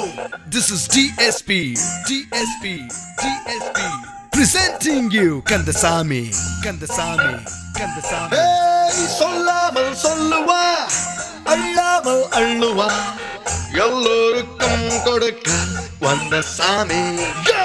This is DSP, DSP, DSP. Presenting you Kandasamy, Kandasamy, Kandasamy. ஏய், சொல்லாமல் சொல்லுவா அள்ளாமல் அள்ளுவா எல்லோருக்கும் கொடுக்க வந்த சாமி Go!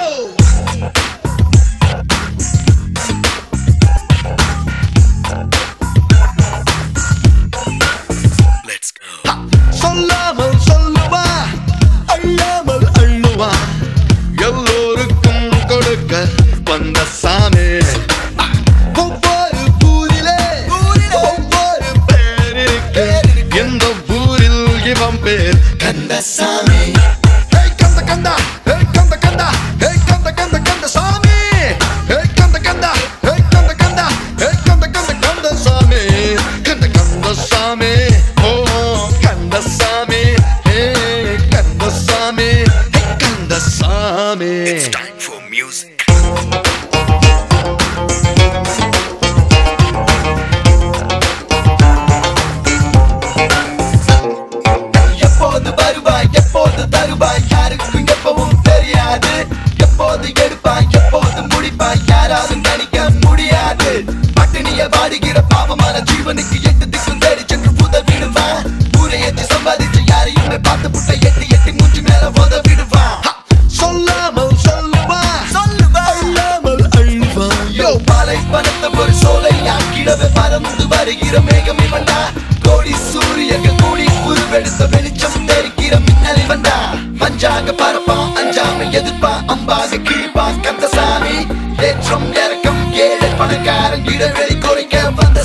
Let's go. சொல்லாமல் சொல்லுவா அள்ளாமல் அள்ளுவா எல்லோருக்கும் கொடுக்க வந்த சாமி ஒவ்வொரு ஊரிலே ஒவ்வொரு பேர் இருக்கு இந்த ஊரில் இவன் பேர் கந்தசாமி Hey, கந்த கந்தா Hey, கந்த கந்தா Hey, கந்த கந்த கந்த சாமி Hey, கந்த கந்தா Hey, கந்த கந்தா Hey, கந்த கந்த கந்த சாமி கந்த கந்த சாமி ஓ Kandasamy Hey, Kandasamy Hey, Kandasamy It's time for music. எப்போது வருவாய் எப்போது தருவாய் யாருக்கும் எப்பவும் தெரியாது எப்போது எடுப்பாய் எப்போது முடிப்பாய் யாராலும் கணிக்க முடியாது பட்டினிய வாடுகிற பாவமான ஜீவனுக்கு எட்டு திக்கும் தேடி சென்று உதவிடுவான் ஊரை ஏற்றி சம்பாதிச்சு யாரையுமே பார்த்து புட்டை எட்டி எட்டி மூஞ்சி மேல உதவிடுவான் சொல்லாமல் சொல்லுவா சொல்லுவா அள்ளாமல் அள்ளுவா யோ பாலை பணத்தை ஒரு சோலை ஆக்கிடவே பறந்து வருகிற மேகம் இவன்டா கோடி சூரியர்கள் கூடி உருவெடுத்த வெளிச்சம் தெரிக்கிற மின்னல் இவன்டா மஞ்சாக பரப்பான் அஞ்சாம எதிர்ப்பான் அம்பாக கிழிப்பான் கந்தசாமி ஏற்றம் இறக்கம் ஏழை பணக்காரன் இடைவெளி குறைக்க வந்த